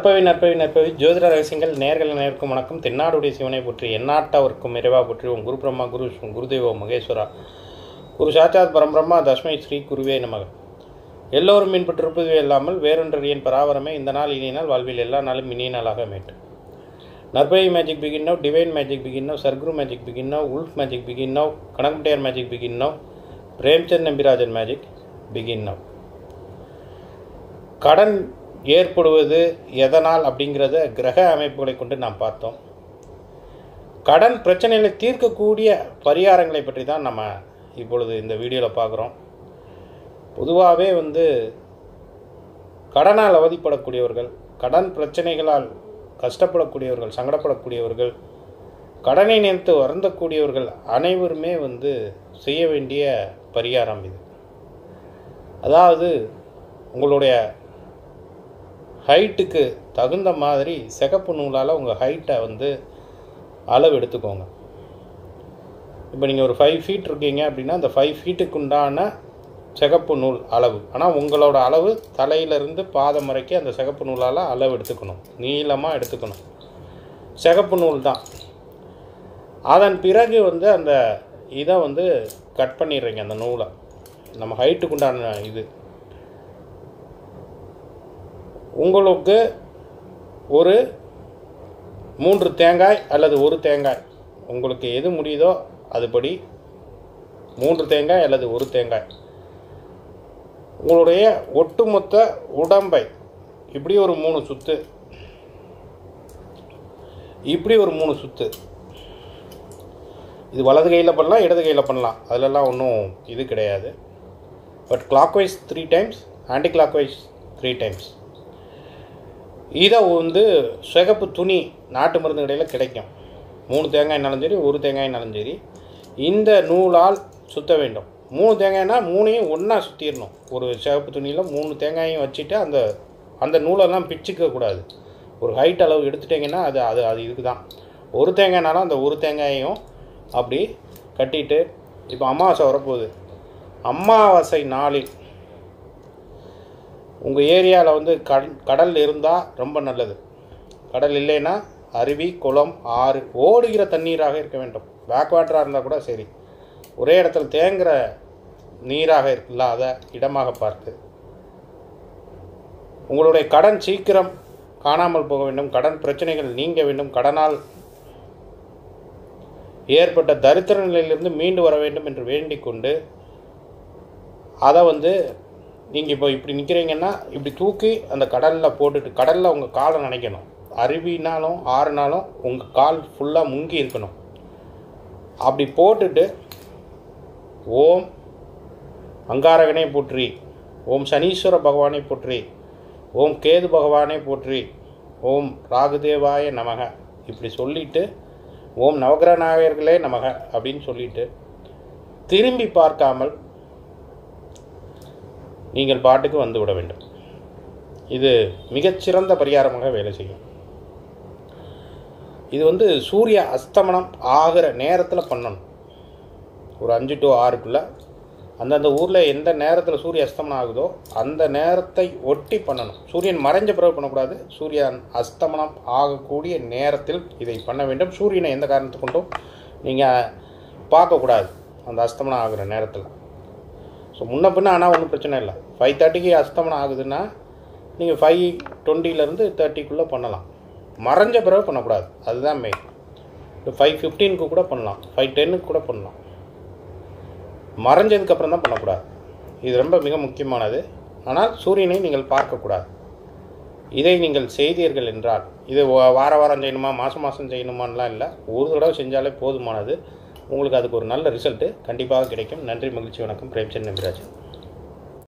நற்பவி நற்பவி நற்பவி ஜோதிட ரகசியங்கள் நேர்கள் நேர்க்கும் வணக்கம் தென்னாடுடைய சிவனை போற்றி எந்நாட்டவர்க்கும் இறைவா போற்றி உன் குரு பிரம்மா குரு விஷ்ணு குருதேவோ மகேஸ்வரா குரு சாட்சாத் பரம்பிரம்மா தஸ்மை ஸ்ரீ குருவே நமக எல்லோரும் மீன்பட்டிருப்பதுவே இல்லாமல் வேறொன்று என் பராவரமே இந்த நாள் இனிய நாள் வாழ்வில் எல்லா நாளும் இனிய நாளாக அமையட்டு நற்பவி magic begin now divine magic begin now Sadguru magic begin now wolf magic begin now கணக்குட்டியார் magic begin now Premchand Nambirajan magic begin now கடன் ஏற்படுவது எதனால் அப்படிங்கிறத கிரக அமைப்புகளை கொண்டு நாம் பார்த்தோம் கடன் பிரச்சனைகளை தீர்க்கக்கூடிய பரிகாரங்களை பற்றி தான் நம்ம இப்பொழுது இந்த வீடியோவில் பார்க்குறோம் பொதுவாகவே வந்து கடனால் அவதிப்படக்கூடியவர்கள் கடன் பிரச்சனைகளால் கஷ்டப்படக்கூடியவர்கள் சங்கடப்படக்கூடியவர்கள் கடனை நினைத்து வருந்தக்கூடியவர்கள் அனைவருமே வந்து செய்ய வேண்டிய பரிகாரம் இது அதாவது உங்களுடைய ஹைட்டுக்கு தகுந்த மாதிரி சிகப்பு நூலால் உங்கள் ஹைட்டை வந்து அளவு எடுத்துக்கோங்க இப்போ நீங்கள் ஒரு ஃபைவ் ஃபீட் இருக்கீங்க அப்படின்னா அந்த ஃபைவ் ஃபீட்டுக்கு உண்டான சிகப்பு நூல் அளவு ஆனால் உங்களோட அளவு தலையிலிருந்து பாதம் வரைக்கும் அந்த சிகப்பு நூலால் அளவு எடுத்துக்கணும் நீளமாக எடுத்துக்கணும் சிகப்பு நூல் தான் அதன் பிறகு வந்து அந்த இதை வந்து கட் பண்ணிடுறீங்க அந்த நூலை நம்ம ஹைட்டுக்கு உண்டான இது உங்களுக்கு ஒரு மூன்று தேங்காய் அல்லது ஒரு தேங்காய் உங்களுக்கு எது முடியுதோ அதுபடி மூன்று தேங்காய் அல்லது ஒரு தேங்காய் உங்களுடைய ஒட்டுமொத்த உடம்பை இப்படி ஒரு மூணு சுத்து இப்படி ஒரு மூணு சுத்து இது வலது கையில் பண்ணலாம் இடது கையில் பண்ணலாம் அதிலெல்லாம் ஒன்றும் இது கிடையாது but clockwise three times anticlockwise three times இதை வந்து சிகப்பு துணி நாட்டு மருந்து கடையில் கிடைக்கும் மூணு தேங்காய்னாலும் சரி ஒரு தேங்காய்னாலும் சரி இந்த நூலால் சுத்த வேண்டும் மூணு தேங்காய்னா மூணையும் ஒன்றா சுற்றிடணும் ஒரு சிகப்பு துணியில் மூணு தேங்காயும் வச்சுட்டு அந்த அந்த நூலெல்லாம் பிச்சுக்க கூடாது ஒரு ஹைட் அளவு எடுத்துட்டிங்கன்னா அது அது அது இதுக்கு தான் ஒரு தேங்காய்னாலும் அந்த ஒரு தேங்காயையும் அப்படி கட்டிட்டு இப்போ அமாவாசை வரப்போகுது அமாவாசை நாளில் உங்கள் ஏரியாவில் வந்து கட் கடல் இருந்தால் ரொம்ப நல்லது கடல் இல்லைன்னா அருவி குளம் ஆறு ஓடுகிற தண்ணீராக இருக்க வேண்டும் பேக் வாட்டராக இருந்தால் கூட சரி ஒரே இடத்துல தேங்குகிற நீராக இல்லாத இடமாக பார்த்து உங்களுடைய கடன் சீக்கிரம் காணாமல் போக வேண்டும் கடன் பிரச்சனைகள் நீங்க வேண்டும் கடனால் ஏற்பட்ட தரித்திர நிலையிலிருந்து மீண்டு வர வேண்டும் என்று வேண்டிக் கொண்டு அதை வந்து நீங்கள் இப்போ இப்படி நிற்கிறீங்கன்னா இப்படி தூக்கி அந்த கடலில் போட்டுட்டு கடலில் உங்கள் காலை நினைக்கணும் அருவினாலும் ஆறுனாலும் உங்கள் கால் ஃபுல்லாக முங்கி இருக்கணும் அப்படி போட்டுட்டு ஓம் அங்காரகனே போற்றி ஓம் சனீஸ்வர பகவானை போற்றி ஓம் கேது பகவானை போற்றி ஓம் ராகுதேவாய நமக இப்படி சொல்லிட்டு ஓம் நவகிரக நாயகர்களே நமக அப்படின்னு சொல்லிட்டு திரும்பி பார்க்காமல் நீங்கள் பாட்டுக்கு வந்து விட வேண்டும் இது மிகச்சிறந்த பரிகாரமாக வேலை செய்யும் இது வந்து சூரிய அஸ்தமனம் ஆகிற நேரத்தில் பண்ணணும் ஒரு அஞ்சு டு ஆறுக்குள்ளே அந்தந்த ஊரில் எந்த நேரத்தில் சூரிய அஸ்தமனம் ஆகுதோ அந்த நேரத்தை ஒட்டி பண்ணணும் சூரியன் மறைஞ்ச பிறகு பண்ணக்கூடாது சூரியன் அஸ்தமனம் ஆகக்கூடிய நேரத்தில் இதை பண்ண வேண்டும் சூரியனை எந்த காரணத்தை கொண்டும் நீங்கள் பார்க்கக்கூடாது அந்த அஸ்தமனம் ஆகிற நேரத்தில் ஸோ முன்ன பின்ன ஆனால் ஒன்றும் பிரச்சனை இல்லை ஃபைவ் தேர்ட்டிக்கு அஸ்தமனம் ஆகுதுன்னா நீங்கள் ஃபைவ் டுவெண்ட்டிலேருந்து தேர்ட்டிக்குள்ளே பண்ணலாம் மறைஞ்ச பிறகு பண்ணக்கூடாது அதுதான் மெயின் ஃபைவ் ஃபிஃப்டீனுக்கு கூட பண்ணலாம் ஃபைவ் டென்னுக்கு கூட பண்ணலாம் மறைஞ்சதுக்கப்புறம் தான் பண்ணக்கூடாது இது ரொம்ப மிக முக்கியமானது ஆனால் சூரியனை நீங்கள் பார்க்கக்கூடாது இதை நீங்கள் செய்தீர்கள் என்றால் இது வார வாரம் செய்யணுமா மாதம் மாதம் செய்யணுமான்லாம் இல்லை ஒரு தடவை செஞ்சாலே போதுமானது உங்களுக்கு அதுக்கு ஒரு நல்ல ரிசல்ட்டு கண்டிப்பாக கிடைக்கும் நன்றி மகிழ்ச்சி வணக்கம் பிரேம்சந்த் நம்பிராஜன்